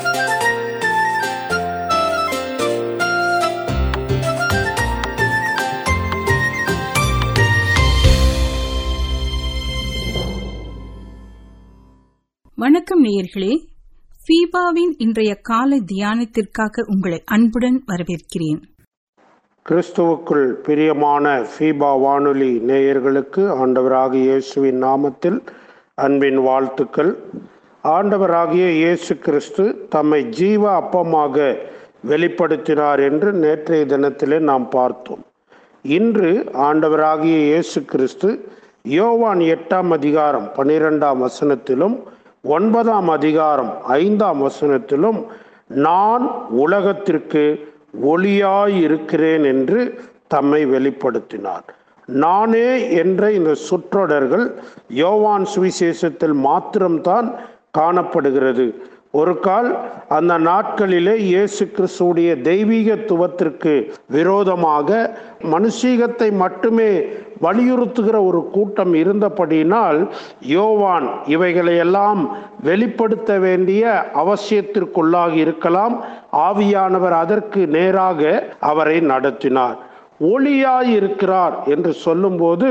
வணக்கம் நேயர்களே ஃபீபாவின் இன்றைய காலை தியானத்திற்காக உங்களை அன்புடன் வரவேற்கிறேன் கிறிஸ்துவுக்குள் பிரியமான ஃபீபா வானொலி நேயர்களுக்கு ஆண்டவராகிய இயேசுவின் நாமத்தில் அன்பின் வாழ்த்துக்கள் ஆண்டவராகிய இயேசு கிறிஸ்து தம்மை ஜீவ அப்பமாக வெளிப்படுத்தினார் என்று நேற்றைய தினத்திலே நாம் பார்த்தோம் இன்று ஆண்டவராகிய இயேசு கிறிஸ்து யோவான் எட்டாம் அதிகாரம் பனிரெண்டாம் வசனத்திலும் ஒன்பதாம் அதிகாரம் ஐந்தாம் வசனத்திலும் நான் உலகத்திற்கு ஒளியாய் இருக்கிறேன் என்று தம்மை வெளிப்படுத்தினார் நானே என்ற இந்த சொற்றொடர்கள் யோவான் சுவிசேஷத்தில் மாத்திரம்தான் காணப்படுகிறது ஒரு கால் அந்த நாட்களிலே இயேசு கிறிஸ்துடைய தெய்வீகத்துவத்திற்கு விரோதமாக மனுஷீகத்தை மட்டுமே வலியுறுத்துகிற ஒரு கூட்டம் இருந்தபடியினால் யோவான் இவைகளையெல்லாம் வெளிப்படுத்த வேண்டிய அவசியத்திற்குள்ளாகி இருக்கலாம் ஆவியானவர் அதற்கு நேராக அவரை நடத்தினார் ஒளியாய் இருக்கிறார் என்று சொல்லும்போது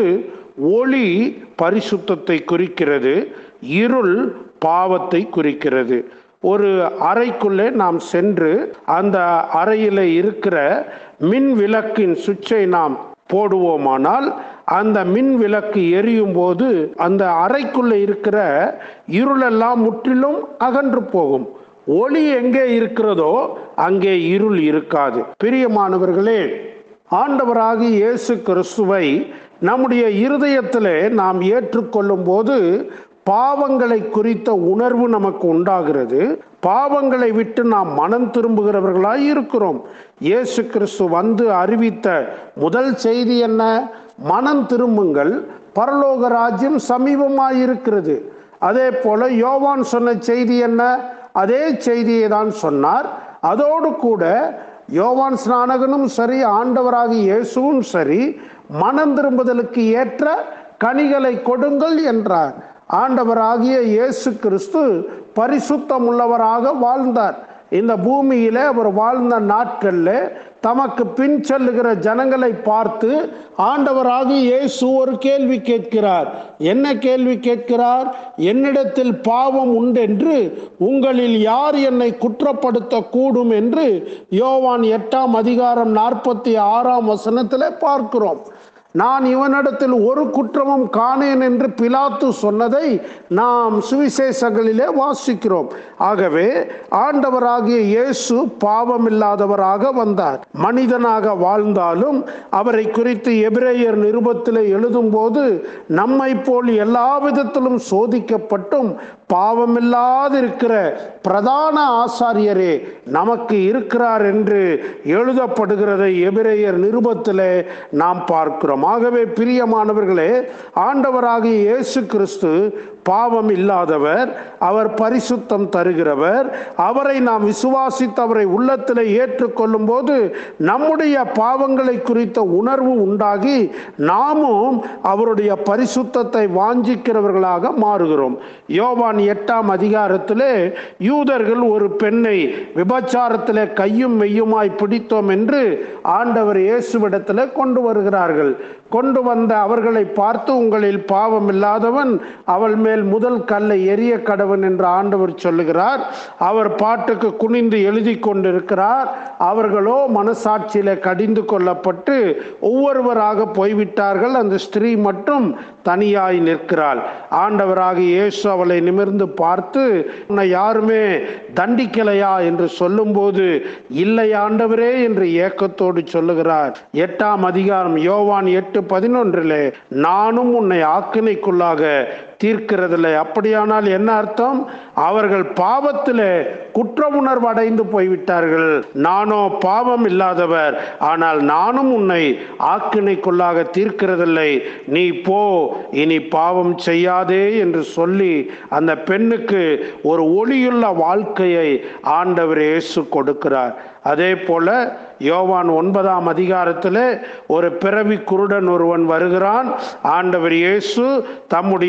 ஒளி பரிசுத்தத்தை குறிக்கிறது இருள் பாவத்தை குறிக்கிறது ஒரு அறைக்குள்ளே நாம் சென்று அந்த அறையில் இருக்கிற மின் விளக்கின் சுவிட்சை நாம் போடுவோமானால் அந்த மின் விளக்கு எரியும் போது அந்த அறைக்குள்ள இருக்கிற இருளெல்லாம் முற்றிலும் அகன்று போகும் ஒளி எங்கே இருக்கிறதோ அங்கே இருள் இருக்காது பிரியமானவர்களே ஆண்டவராகி இயேசு கிறிஸ்துவை நம்முடைய இருதயத்திலே நாம் ஏற்றுக்கொள்ளும் போது பாவங்களை குறித்த உணர்வு நமக்கு உண்டாகிறது பாவங்களை விட்டு நாம் மனம் திரும்புகிறவர்களாய் இருக்கிறோம் இயேசு கிறிஸ்து வந்து அறிவித்த முதல் செய்தி என்ன மனம் திரும்புங்கள் பரலோக ராஜ்யம் சமீபமாய் இருக்கிறது அதே போல யோவான் சொன்ன செய்தி என்ன அதே செய்தியை தான் சொன்னார் அதோடு கூட யோவான் ஸ்நானகனும் சரி ஆண்டவராகி இயேசுவும் சரி மனம் திரும்புதலுக்கு ஏற்ற கனிகளை கொடுங்கள் என்றார் ஆண்டவராகிய இயேசு கிறிஸ்து பரிசுத்தம் உள்ளவராக வாழ்ந்தார் இந்த பூமியில அவர் வாழ்ந்த நாட்கள்ல தமக்கு பின் செல்லுகிற ஜனங்களை பார்த்து ஆண்டவராகி இயேசு ஒரு கேள்வி கேட்கிறார் என்ன கேள்வி கேட்கிறார் என்னிடத்தில் பாவம் உண்டென்று உங்களில் யார் என்னை குற்றப்படுத்த கூடும் என்று யோவான் எட்டாம் அதிகாரம் நாற்பத்தி ஆறாம் வசனத்தில் பார்க்கிறோம் நான் இவனிடத்தில் ஒரு குற்றமும் காணேன் என்று பிலாத்து சொன்னதை நாம் சுவிசேஷங்களிலே வாசிக்கிறோம் ஆகவே ஆண்டவராகிய இயேசு பாவமில்லாதவராக வந்தார் மனிதனாக வாழ்ந்தாலும் அவரை குறித்து எபிரேயர் நிருபத்தில் எழுதும் போது நம்மை போல் எல்லா விதத்திலும் சோதிக்கப்பட்டும் பாவமில்லாதிருக்கிற பிரதான ஆசாரியரே நமக்கு இருக்கிறார் என்று எழுதப்படுகிறதை எபிரேயர் நிருபத்திலே நாம் பார்க்கிறோம் ஆகவே பிரியமானவர்களே ஆண்டவராகிய இயேசு கிறிஸ்து பாவம் இல்லாதவர் அவர் பரிசுத்தம் தருகிறவர் அவரை நாம் விசுவாசித்து அவரை உள்ளத்தில் ஏற்றுக்கொள்ளும் போது நம்முடைய பாவங்களை குறித்த உணர்வு உண்டாகி நாமும் அவருடைய பரிசுத்தத்தை வாஞ்சிக்கிறவர்களாக மாறுகிறோம் யோவான் எட்டாம் அதிகாரத்திலே யூதர்கள் ஒரு பெண்ணை விபச்சாரத்திலே கையும் மெய்யுமாய் பிடித்தோம் என்று ஆண்டவர் இயேசுவிடத்தில் கொண்டு வருகிறார்கள் கொண்டு வந்த அவர்களை பார்த்து உங்களில் பாவம் இல்லாதவன் அவள் மேல் முதல் கல்லை எரிய கடவன் என்று ஆண்டவர் சொல்லுகிறார் அவர் பாட்டுக்கு குனிந்து எழுதி கொண்டிருக்கிறார் அவர்களோ மனசாட்சியில கடிந்து கொள்ளப்பட்டு ஒவ்வொருவராக போய்விட்டார்கள் அந்த ஸ்திரீ மட்டும் தனியாய் நிற்கிறாள் ஆண்டவராக இயேசு அவளை நிமிர்ந்து பார்த்து உன்னை யாருமே தண்டிக்கலையா என்று சொல்லும்போது இல்லை ஆண்டவரே என்று ஏக்கத்தோடு சொல்லுகிறார் எட்டாம் அதிகாரம் யோவான் எட்டு பதினொன்றிலே நானும் உன்னை ஆக்கினைக்குள்ளாக தீர்க்கிறதில்லை அப்படியானால் என்ன அர்த்தம் அவர்கள் பாவத்தில் குற்ற உணர்வு அடைந்து போய்விட்டார்கள் நானோ பாவம் இல்லாதவர் ஆனால் நானும் உன்னை ஆக்கினைக்குள்ளாக தீர்க்கிறதில்லை நீ போ இனி பாவம் செய்யாதே என்று சொல்லி அந்த பெண்ணுக்கு ஒரு ஒளியுள்ள வாழ்க்கையை ஆண்டவர் இயேசு கொடுக்கிறார் அதே போல யோவான் ஒன்பதாம் அதிகாரத்தில் ஒரு பிறவி குருடன் ஒருவன் வருகிறான் ஆண்டவர் இயேசு தம்முடைய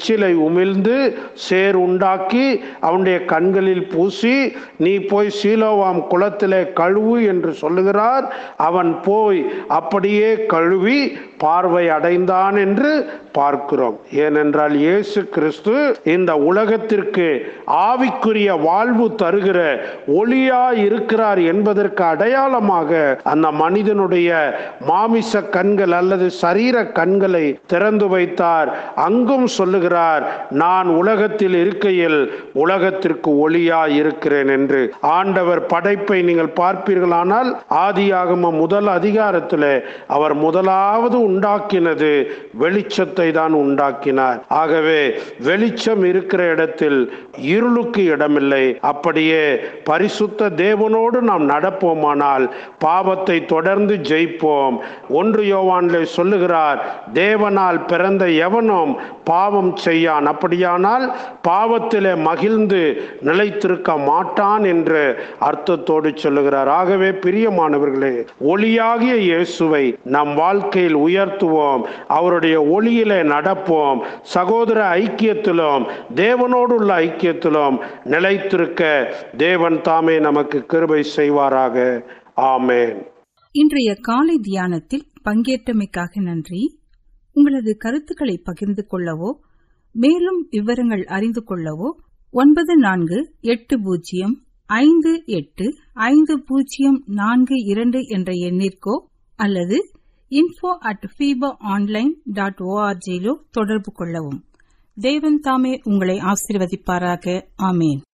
எச்சிலை உமிழ்ந்து சேர் உண்டாக்கி அவனுடைய கண்களில் பூசி நீ போய் சீலோவாம் குளத்திலே கழுவு என்று சொல்லுகிறார் அவன் போய் அப்படியே கழுவி பார்வை அடைந்தான் என்று பார்க்கிறோம் ஏனென்றால் இயேசு கிறிஸ்து இந்த உலகத்திற்கு ஆவிக்குரிய வாழ்வு தருகிற ஒளியா இருக்கிறார் என்பதற்கு அடையாளமாக அந்த மனிதனுடைய மாமிச கண்கள் அல்லது சரீர கண்களை திறந்து வைத்தார் அங்கும் சொல்லுகிறார் நான் உலகத்தில் இருக்கையில் உலகத்திற்கு ஒளியா இருக்கிறேன் என்று ஆண்டவர் படைப்பை நீங்கள் பார்ப்பீர்களானால் ஆதியாகம முதல் அதிகாரத்தில் அவர் முதலாவது உண்டாக்கினது வெளிச்சத்தை தான் உண்டாக்கினார் ஆகவே வெளிச்சம் இருக்கிற இடத்தில் இருளுக்கு இடமில்லை அப்படியே பரிசுத்த தேவனோடு நாம் நடப்போமானால் பாவத்தை தொடர்ந்து ஜெயிப்போம் ஒன்று யோவான்ல சொல்லுகிறார் தேவனால் பிறந்த எவனும் பாவம் செய்யான் அப்படியானால் பாவத்திலே மகிழ்ந்து நிலைத்திருக்க மாட்டான் என்று அர்த்தத்தோடு சொல்லுகிறார் ஆகவே பிரியமானவர்களே ஒளியாகிய இயேசுவை நம் வாழ்க்கையில் உயர்த்துவோம் அவருடைய ஒளியிலே நடப்போம் சகோதர ஐக்கியத்திலும் தேவனோடு உள்ள ஐக்கியத்திலும் நிலைத்திருக்க தேவன் தாமே நமக்கு கிருபை செய்வாராக ஆமேன் இன்றைய காலை தியானத்தில் பங்கேற்றமைக்காக நன்றி உங்களது கருத்துக்களை பகிர்ந்து கொள்ளவோ மேலும் விவரங்கள் அறிந்து கொள்ளவோ ஒன்பது நான்கு எட்டு பூஜ்ஜியம் ஐந்து எட்டு ஐந்து பூஜ்ஜியம் நான்கு இரண்டு என்ற எண்ணிற்கோ அல்லது info at Fiba online dot ஓஆர்ஜியிலோ தொடர்பு கொள்ளவும் தேவன் தாமே உங்களை ஆசீர்வதிப்பாராக ஆமேன்